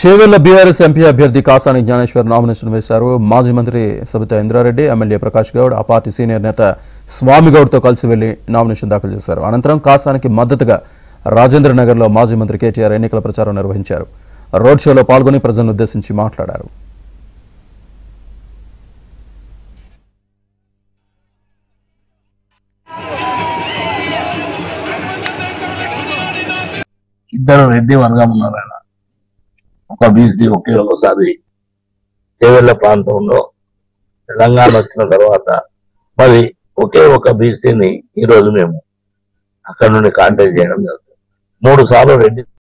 Chevella BRS MP అభ్యర్థి Kasani Gnaneshwar nomination వేశారు మాజీ మంత్రి సబితా ఇంద్రారెడ్డి ఎమ్మెల్యే ప్రకాష్ గౌడ్ ఆ పార్టీ సీనియర్ నేత స్వామి గౌడ్తో కలిసి వెళ్లి నామినేషన్ దాఖలు చేశారు అనంతరం కాసానికి మద్దతుగా రాజేంద్ర నగర్లో మాజీ మంత్రి కేటీఆర్ ఎన్నికల ప్రచారం నిర్వహించారు రోడ్ షోలో పాల్గొని ప్రజలను ఉద్దేశించి మాట్లాడారు ఇద్దరు రెడ్డి వర్గం ఉన్నారు ఆయన ఒక బీసీ ఒకే ఒకసారి చేవెళ్ళ ప్రాంతంలో తెలంగాణ వచ్చిన తర్వాత మరి ఒకే ఒక బీసీని ఈ రోజు మేము అక్కడ నుండి కాంటాక్ట్ చేయడం జరుగుతుంది మూడు సార్లు రెడ్డి